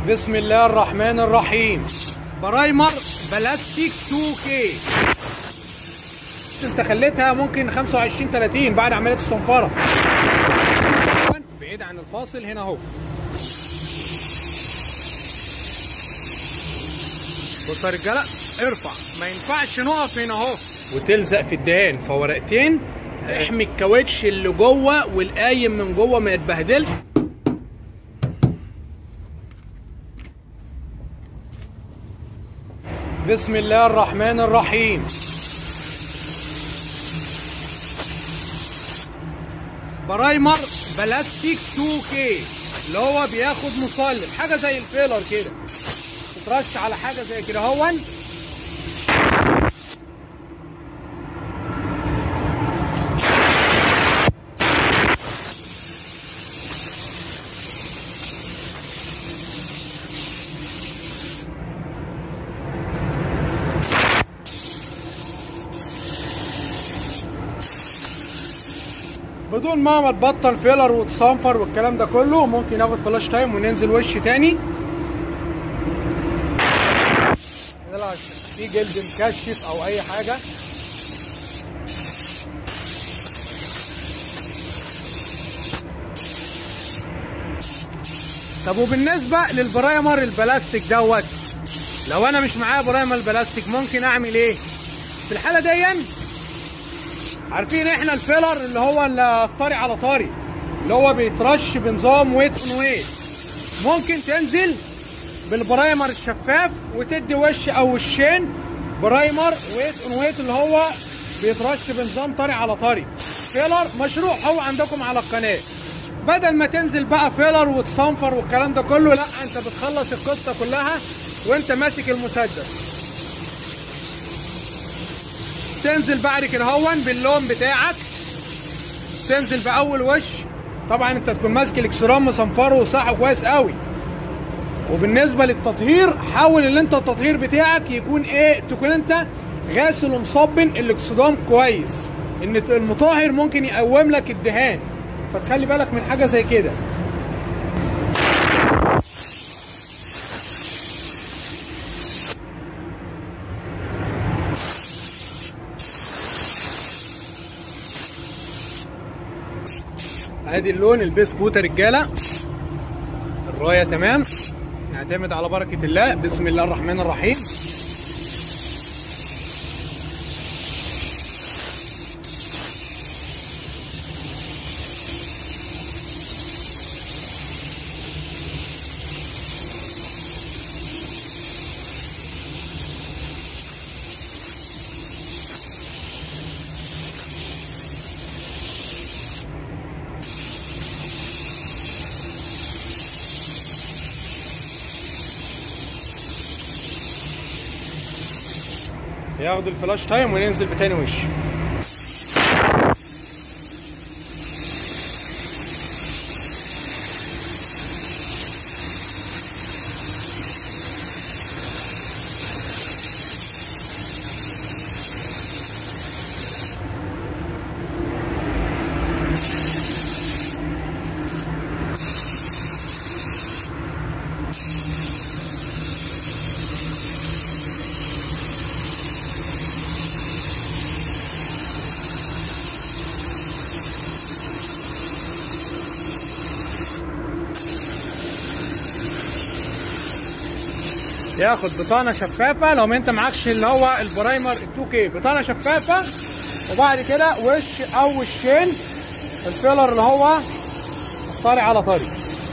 بسم الله الرحمن الرحيم برايمر بلاستيك 2K انت خليتها ممكن 25 30 بعد عمليه الصنفره بعيد عن الفاصل هنا اهو بص يا رجاله ارفع ما ينفعش نقف هنا اهو وتلزق في الدهان فورقتين احمي الكاوتش اللي جوه والقايم من جوه ما يتبهدلش بسم الله الرحمن الرحيم برايمر بلاستيك 2K اللي هو بياخد مصلب حاجه زي الفيلر كده تترش على حاجه زي كده هون بدون ما ما تبطل فيلر وتصنفر والكلام ده كله ممكن ناخد فلاش تايم وننزل وش تاني يلا في جلد مكشف او اي حاجه طب وبالنسبه للبرايمر البلاستيك دوت لو انا مش معايا برايمر البلاستيك ممكن اعمل ايه في الحاله دي عارفين احنا الفيلر اللي هو الطري على طري اللي هو بيترش بنظام ويت اون ويت ممكن تنزل بالبرايمر الشفاف وتدي وش او وشين برايمر ويت اون ويت اللي هو بيترش بنظام طري على طري فيلر مشروع هو عندكم على القناه بدل ما تنزل بقى فيلر وتصنفر والكلام ده كله لا انت بتخلص القصه كلها وانت ماسك المسدس تنزل بعد كده هون باللون بتاعك تنزل باول وش طبعا انت تكون ماسك الاكسرام مصنفره وصح كويس قوي وبالنسبه للتطهير حاول ان انت التطهير بتاعك يكون ايه تكون انت غاسل ومصبن الاكسدام كويس ان المطهر ممكن يقوم لك الدهان فتخلي بالك من حاجه زي كده ادي اللون البسكوت يا رجاله الرايه تمام نعتمد على بركه الله بسم الله الرحمن الرحيم ياخد الفلاش تايم وننزل بتاني وش ياخد بطانه شفافه لو ما انت معكش اللي هو البرايمر ال 2 كي بطانه شفافه وبعد كده وش او وشين الفيلر اللي هو طري على طري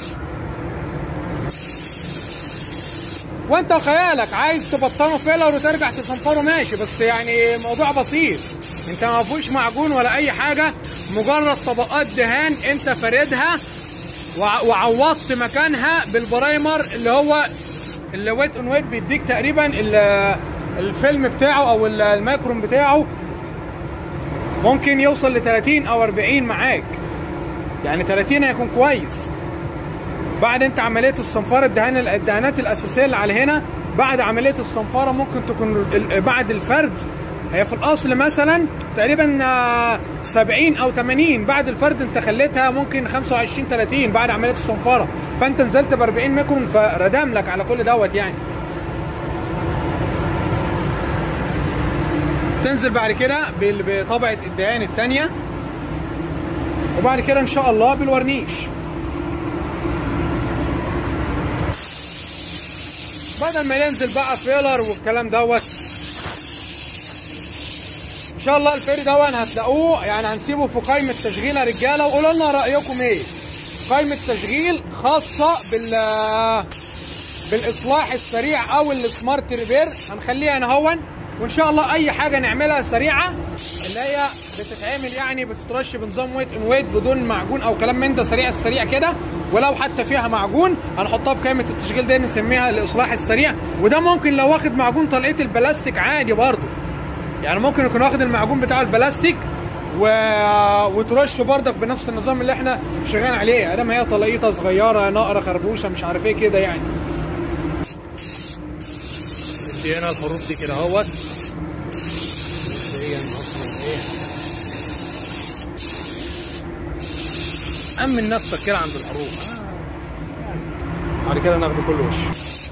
وانت وخيالك عايز تبطنه فيلر وترجع تصنفره ماشي بس يعني موضوع بسيط انت ما فيهوش معجون ولا اي حاجه مجرد طبقات دهان انت فاردها وعوضت مكانها بالبرايمر اللي هو اللي ويت اون ويت بيديك تقريبا الفيلم بتاعه او الماكروم بتاعه ممكن يوصل ل 30 او 40 معاك يعني 30 هيكون كويس بعد انت عمليه الصنفره الدهان الدهانات الاساسيه اللي على هنا بعد عمليه الصنفره ممكن تكون بعد الفرد هي في الاصل مثلا تقريبا آه، 70 او 80 بعد الفرد انت خليتها ممكن 25 30 بعد عمليه الصنفره فانت نزلت ب 40 ميكرون فردم لك على كل دوت يعني تنزل بعد كده بال- بطبقه الدهان الثانيه وبعد كده ان شاء الله بالورنيش بدل ما ينزل بقى فيلر والكلام دوت ان شاء الله الفيري دون هتلاقوه يعني هنسيبه في قائمه تشغيل يا رجاله وقولوا لنا رايكم ايه قائمه تشغيل خاصه بال بالاصلاح السريع او السمارت ريبير هنخليها هنا هون وان شاء الله اي حاجه نعملها سريعه اللي هي بتتعمل يعني بتترش بنظام ويت ان ويت بدون معجون او كلام من ده سريع السريع كده ولو حتى فيها معجون هنحطها في قائمه التشغيل دي نسميها الاصلاح السريع وده ممكن لو واخد معجون طلقيه البلاستيك عادي برضه يعني ممكن يكون واخد المعجون بتاع البلاستيك و... وترشه بردك بنفس النظام اللي احنا شغالين عليه ادام هي طلقيطه صغيره نقره خربوشه مش عارف ايه كده يعني دي هنا الحروف دي كده اهوت دي اصلا ايه امن نفسك كده عند الحروف آه. بعد كده ناخده كل وش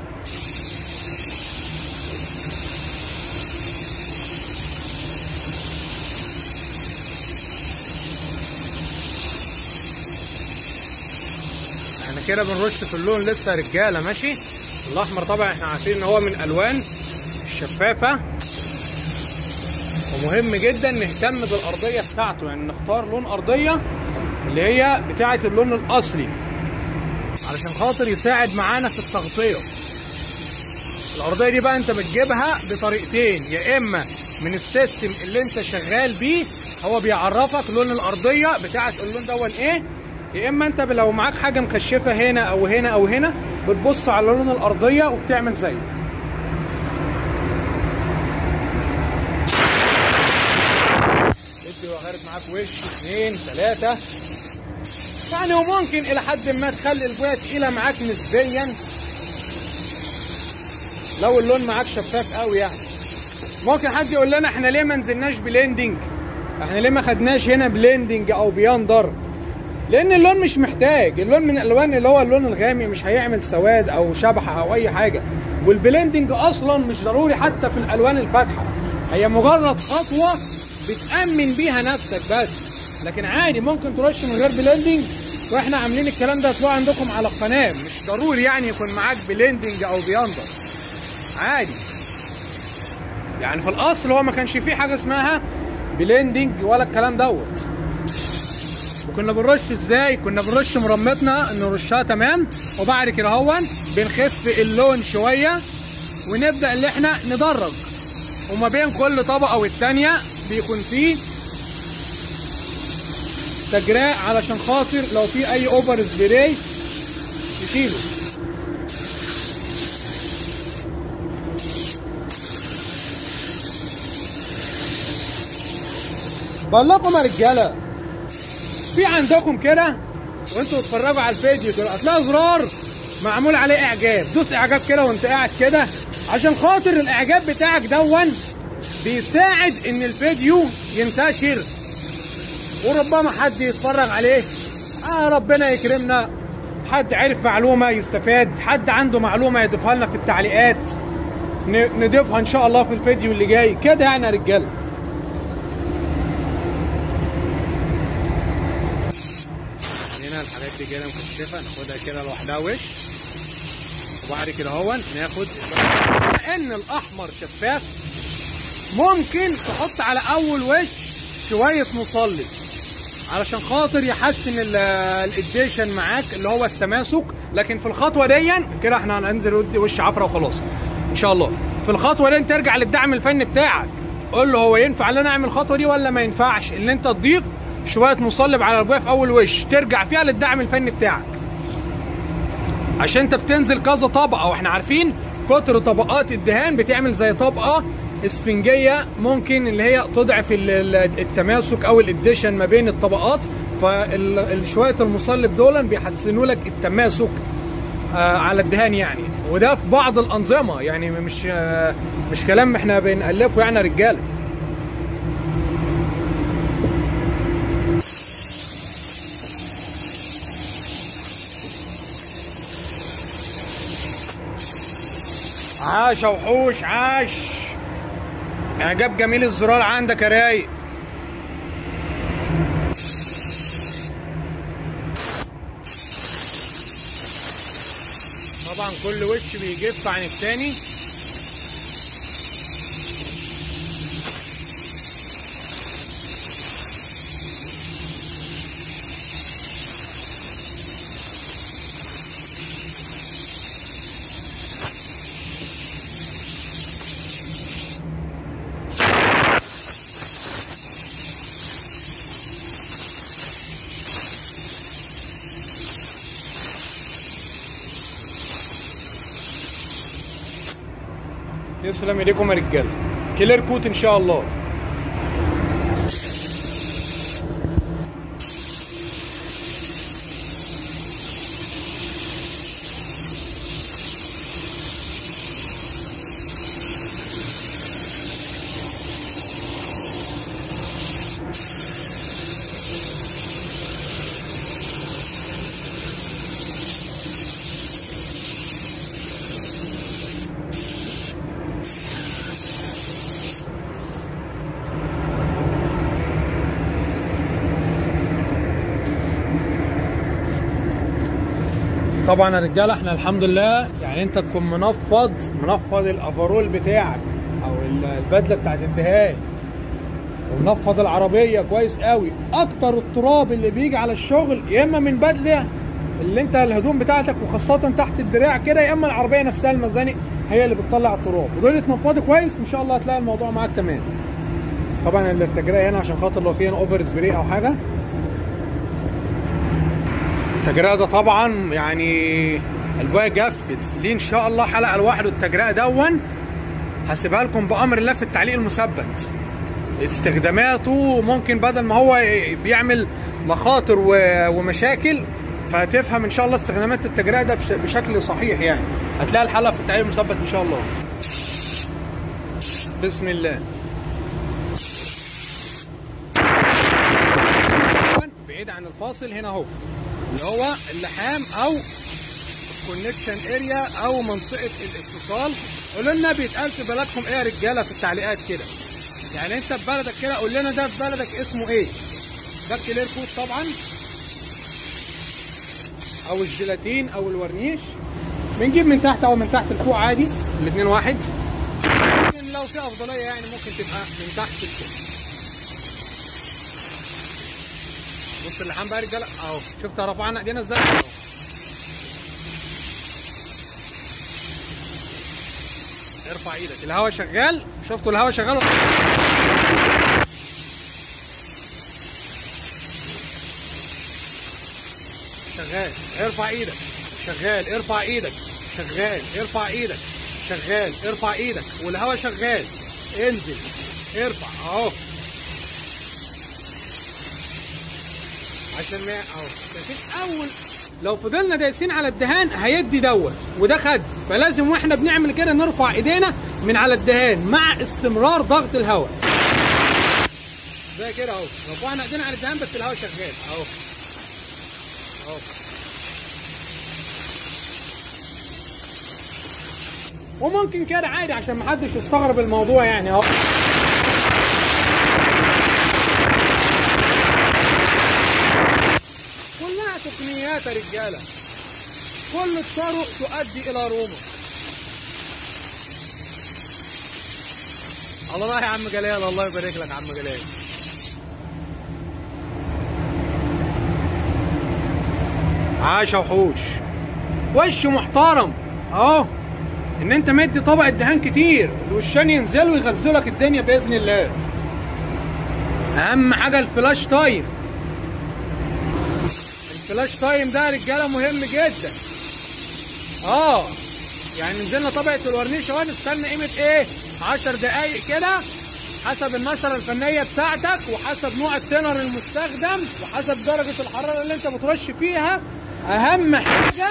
احنا كده بنرش في اللون لسه يا رجاله ماشي الاحمر طبعا احنا عارفين ان هو من الالوان الشفافه ومهم جدا نهتم بالارضيه بتاعته يعني نختار لون ارضيه اللي هي بتاعه اللون الاصلي علشان خاطر يساعد معانا في التغطيه الارضيه دي بقى انت بتجيبها بطريقتين يا اما من السيستم اللي انت شغال بيه هو بيعرفك لون الارضيه بتاعه اللون دون ايه يا اما انت لو معاك حاجه مكشفه هنا او هنا او هنا بتبص على لون الارضيه وبتعمل زيه ادي وغيرت معاك وش اثنين ثلاثه يعني وممكن الى حد ما تخلي البويه تقيله معاك نسبيا لو اللون معاك شفاف قوي يعني ممكن حد يقول لنا احنا ليه ما نزلناش بليندنج احنا ليه ما خدناش هنا بليندنج او بياندر لان اللون مش محتاج اللون من الالوان اللي هو اللون الغامق مش هيعمل سواد او شبحه او اي حاجه والبليندنج اصلا مش ضروري حتى في الالوان الفاتحه هي مجرد خطوه بتامن بيها نفسك بس لكن عادي ممكن ترش من غير بليندنج واحنا عاملين الكلام ده هتلاقوه عندكم على القناه مش ضروري يعني يكون معاك بليندنج او بياندر عادي يعني في الاصل هو ما كانش فيه حاجه اسمها بليندنج ولا الكلام دوت وكنا بنرش ازاي كنا بنرش مرمتنا نرشها تمام وبعد كده هون بنخف اللون شويه ونبدا اللي احنا ندرج وما بين كل طبقه والتانيه بيكون فيه تجراء علشان خاطر لو في اي اوفر سبراي يشيله بقول لكم يا رجاله في عندكم كده وانتوا بتتفرجوا على الفيديو كده هتلاقي زرار معمول عليه اعجاب دوس اعجاب كده وانت قاعد كده عشان خاطر الاعجاب بتاعك دون بيساعد ان الفيديو ينتشر وربما حد يتفرج عليه آه ربنا يكرمنا حد عرف معلومه يستفاد حد عنده معلومه يضيفها لنا في التعليقات ن- نضيفها ان شاء الله في الفيديو اللي جاي كده يعني يا رجاله هنا الحاجات دي كده مكشفه ناخدها كده لوحدها وش وبعد كده هون ناخد ان الاحمر شفاف ممكن تحط على اول وش شويه مصلب علشان خاطر يحسن ال- الاديشن معاك اللي هو التماسك لكن في الخطوه دي كده احنا هننزل ودي وش عفره وخلاص ان شاء الله في الخطوه دي ترجع للدعم الفني بتاعك قول له هو ينفع ان انا اعمل الخطوه دي ولا ما ينفعش ان انت تضيف شويه مصلب على البويه في اول وش ترجع فيها للدعم الفني بتاعك عشان انت بتنزل كذا طبقه واحنا عارفين كتر طبقات الدهان بتعمل زي طبقه اسفنجيه ممكن اللي هي تضعف ال- ال- التماسك او الاديشن ما بين الطبقات فشويه المصلب دول بيحسنوا لك التماسك آه، على الدهان يعني وده في بعض الانظمه يعني مش آه، مش كلام احنا بنالفه يعني يا رجاله عاش يا وحوش عاش اعجاب جميل الزرار عندك يا رايق طبعا كل وش بيجف عن التاني تسلم ايديكم يا رجاله كلير كوت ان شاء الله طبعا يا رجاله احنا الحمد لله يعني انت تكون منفض منفض الافرول بتاعك او ال- البدله بتاعت الدهان ومنفض العربيه كويس قوي اكتر التراب اللي بيجي على الشغل يا اما من بدله اللي انت الهدوم بتاعتك وخاصه تحت الدراع كده يا اما العربيه نفسها المزانق هي اللي بتطلع التراب ودول يتنفضوا كويس ان شاء الله هتلاقي الموضوع معاك تمام طبعا التجرية هنا عشان خاطر لو في هنا اوفر سبراي او حاجه التجرية ده طبعا يعني البوايه جفت ليه ان شاء الله حلقه لوحده التجرية دون هسيبها لكم بامر الله في التعليق المثبت استخداماته ممكن بدل ما هو بيعمل مخاطر و- ومشاكل فهتفهم ان شاء الله استخدامات التجرية ده بش- بشكل صحيح يعني هتلاقي الحلقه في التعليق المثبت ان شاء الله بسم الله بعيد عن الفاصل هنا اهو اللي هو اللحام او الكونكشن اريا او منطقه الاتصال قولوا لنا بيتقال في بلدكم ايه يا رجاله في التعليقات كده يعني انت في بلدك كده قول لنا ده في بلدك اسمه ايه ده الكلير كود طبعا او الجيلاتين او الورنيش بنجيب من تحت او من تحت لفوق عادي الاثنين واحد لكن لو في افضليه يعني ممكن تبقى من تحت لفوق بص اللحام بقى يا رجاله اهو شفت رفعنا ايدينا ازاي اهو ارفع ايدك الهوا شغال شفتوا الهوا شغال شغال ارفع ايدك شغال ارفع ايدك شغال ارفع ايدك شغال ارفع ايدك والهوا شغال انزل ارفع اهو عشان ما اهو شايفين اول لو فضلنا دايسين على الدهان هيدي دوت وده خد فلازم واحنا بنعمل كده نرفع ايدينا من على الدهان مع استمرار ضغط الهواء زي كده اهو رفعنا ايدينا على الدهان بس الهواء شغال اهو اهو وممكن كده عادي عشان محدش يستغرب الموضوع يعني اهو كلها تقنيات يا رجاله كل الطرق تؤدي الى روما الله يا عم جلال الله يبارك لك يا عم جلال عاش يا وحوش وش محترم اهو ان انت مدي طبقه دهان كتير الوشان ينزلوا يغذوا لك الدنيا باذن الله اهم حاجه الفلاش تايم الفلاش تايم ده يا رجاله مهم جدا اه يعني نزلنا طبقه الورنيش اهو نستنى قيمه ايه 10 دقايق كده حسب النشره الفنيه بتاعتك وحسب نوع التنر المستخدم وحسب درجه الحراره اللي انت بترش فيها اهم حاجه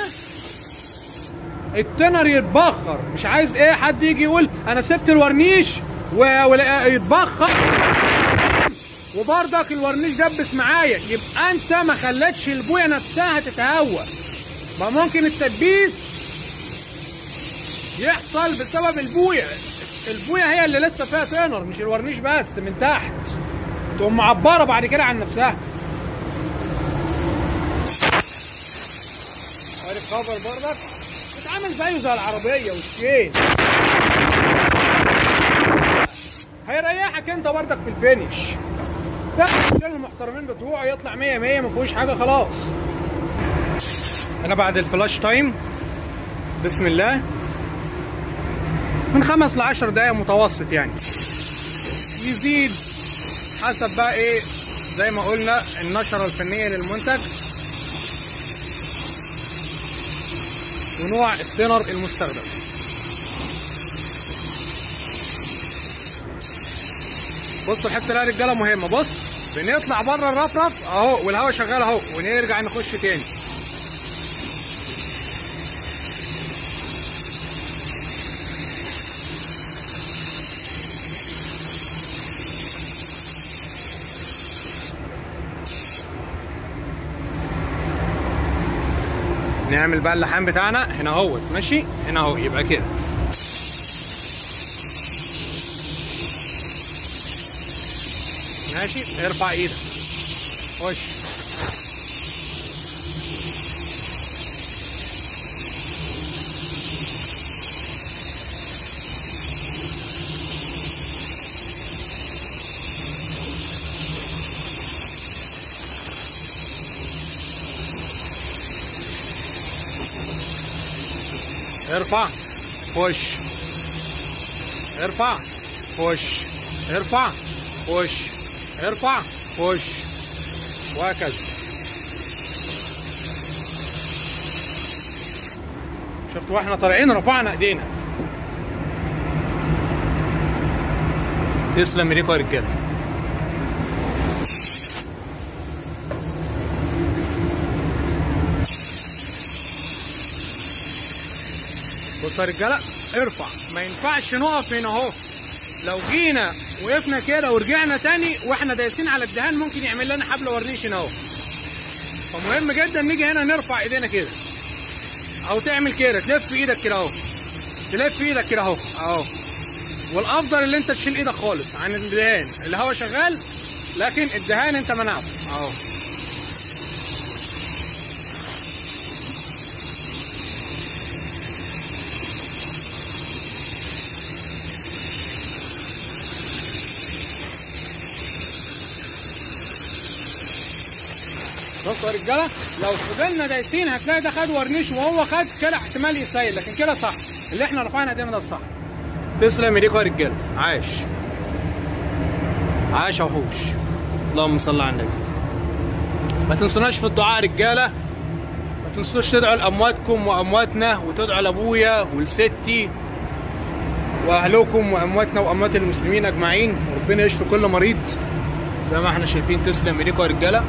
التنر يتبخر مش عايز ايه حد يجي يقول انا سبت الورنيش ويتبخر وبرضك الورنيش دبس معايا يبقى انت ما خلتش البويه نفسها تتهوى ما ممكن التدبيس يحصل بسبب البويه البويه هي اللي لسه فيها تنر مش الورنيش بس من تحت تقوم معبره بعد كده عن نفسها عارف خبر برضك بتعمل زيه زي العربيه والشين هيريحك انت برضك في الفينش ده الشغل المحترمين بتوعه يطلع 100 100 ما فيهوش حاجه خلاص انا بعد الفلاش تايم بسم الله من خمس لعشر دقايق متوسط يعني يزيد حسب بقى ايه زي ما قلنا النشرة الفنية للمنتج ونوع التنر المستخدم بصوا الحته دي يا رجاله مهمه بص بنطلع بره الرفرف اهو والهواء شغال اهو ونرجع نخش تاني نعمل بقى اللحام بتاعنا هنا اهوت ماشي هنا اهو يبقى كده ماشي ارفع ايدك خش ارفع خش ارفع خش ارفع خش ارفع خش وهكذا شفت واحنا طالعين رفعنا ايدينا تسلم ايديكم يا رجاله بص يا رجاله ارفع ما ينفعش نقف هنا اهو لو جينا وقفنا كده ورجعنا تاني واحنا دايسين على الدهان ممكن يعمل لنا حبل ورنيش هنا اهو فمهم جدا نيجي هنا نرفع ايدينا كده او تعمل كده تلف ايدك كده اهو تلف ايدك كده اهو اهو والافضل اللي انت تشيل ايدك خالص عن الدهان الهواء شغال لكن الدهان انت منعته اهو بصوا يا رجاله لو فضلنا دايسين هتلاقي ده خد ورنيش وهو خد كده احتمال يسيل لكن كده صح اللي احنا رفعنا ايدينا ده الصح تسلم ايديكم يا رجاله عاش عاش يا وحوش اللهم صل على النبي ما تنسوناش في الدعاء رجاله ما تنسوش تدعوا لامواتكم وامواتنا وتدعوا لابويا ولستي واهلكم وامواتنا واموات المسلمين اجمعين وربنا يشفي كل مريض زي ما احنا شايفين تسلم ايديكم يا رجاله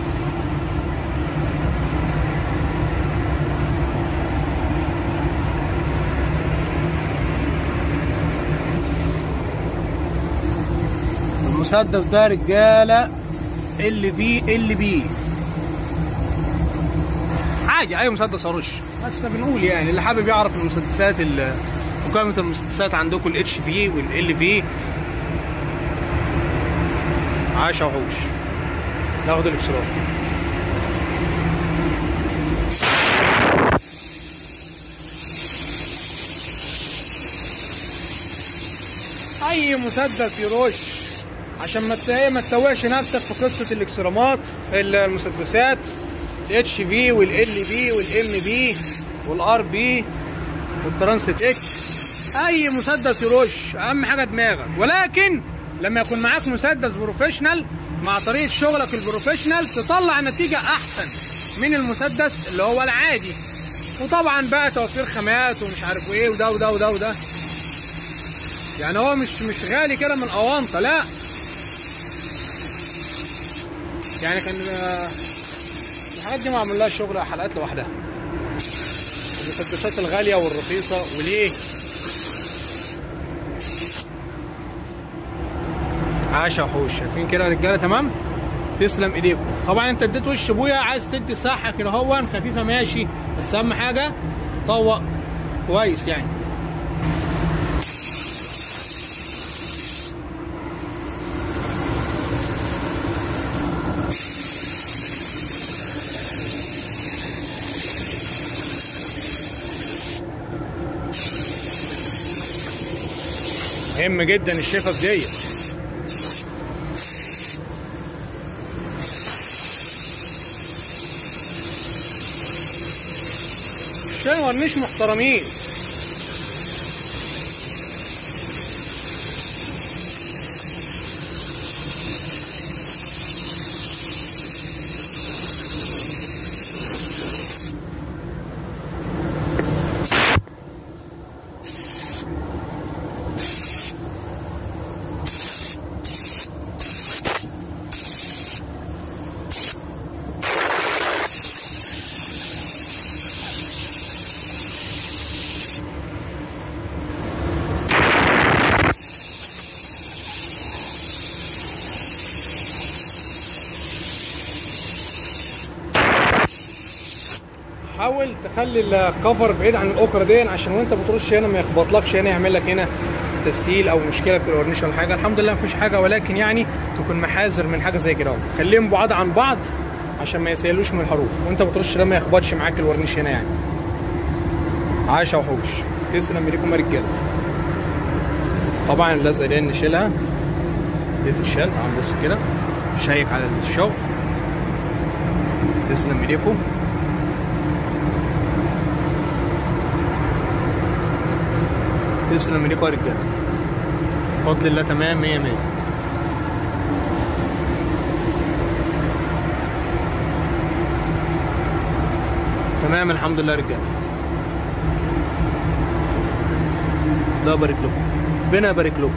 المسدس ده رجاله اللي فيه اللي بيه عادي اي مسدس ارش بس بنقول يعني اللي حابب يعرف المسدسات ال- مقاومه المسدسات عندكم الاتش في والال في عاش يا وحوش ناخد الاكسرار اي مسدس يرش عشان ما ت- إيه ما تتوهش نفسك في قصه الاكسرامات ال- المسدسات الاتش في والال بي والام بي والار بي والترانست اكس اي مسدس يرش اهم حاجه دماغك ولكن لما يكون معاك مسدس بروفيشنال مع طريقه شغلك البروفيشنال تطلع نتيجه احسن من المسدس اللي هو العادي وطبعا بقى توفير خامات ومش عارف ايه وده وده وده وده يعني هو مش مش غالي كده من اونطه لا يعني كان آه، الحاجات دي معمول لها شغل حلقات لوحدها المسدسات الغاليه والرخيصه وليه عاش يا وحوش شايفين كده يا رجاله تمام تسلم ايديكم طبعا انت اديت وش ابويا عايز تدي ساحه كده هو خفيفه ماشي بس اهم حاجه تطوق كويس يعني مهم جدا الشفف ديت عشان ورنيش محترمين حاول تخلي الكفر بعيد عن الاوكرة دي عشان وانت بترش هنا ما يخبطلكش هنا يعمل لك هنا تسهيل او مشكله في الورنيش ولا حاجه الحمد لله مفيش حاجه ولكن يعني تكون محاذر من حاجه زي كده اهو خليهم بعاد عن بعض عشان ما يسيلوش من الحروف وانت بترش ده ما يخبطش معاك الورنيش هنا يعني عاش يا وحوش تسلم ايديكم يا رجاله طبعا اللزقه دي نشيلها دي تتشال تعال بص كده شيك على الشغل تسلم ايديكم تسلم ايديكم يا رجاله بفضل الله تمام 100 100 تمام الحمد لله يا رجاله ده بارك لكم ربنا يبارك لكم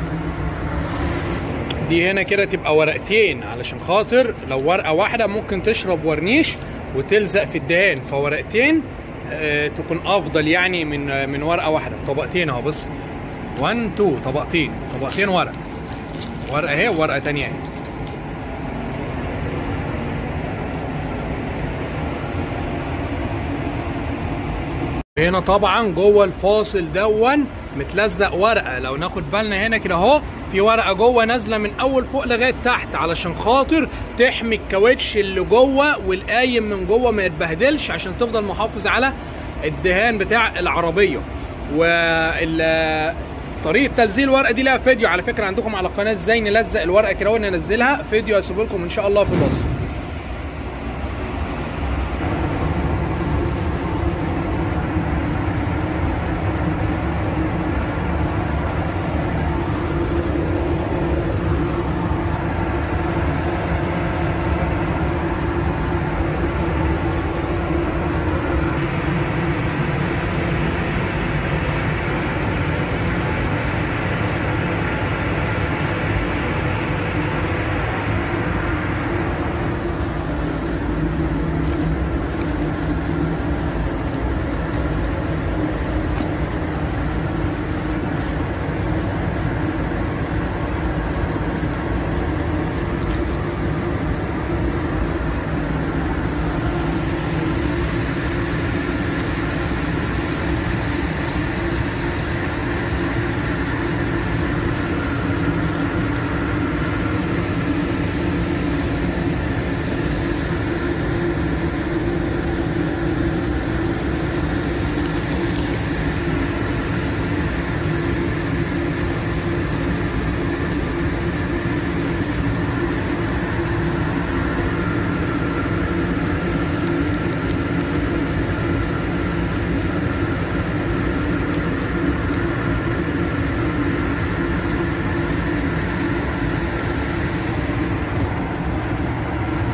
دي هنا كده تبقى ورقتين علشان خاطر لو ورقه واحده ممكن تشرب ورنيش وتلزق في الدهان فورقتين آه تكون افضل يعني من آه من ورقه واحده طبقتين اهو بص 1 2 طبقتين طبقتين ورق ورقه اهي وورقه تانية اهي هنا طبعا جوه الفاصل دون متلزق ورقه لو ناخد بالنا هنا كده اهو في ورقه جوه نازله من اول فوق لغايه تحت علشان خاطر تحمي الكاوتش اللي جوه والقايم من جوه ما يتبهدلش عشان تفضل محافظ على الدهان بتاع العربيه وال طريقه تلزيق الورقه دي لها فيديو على فكره عندكم على القناه ازاي نلزق الورقه كده وننزلها فيديو هسيبه لكم ان شاء الله في الوصف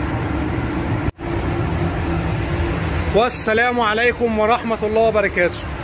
والسلام عليكم ورحمة الله وبركاته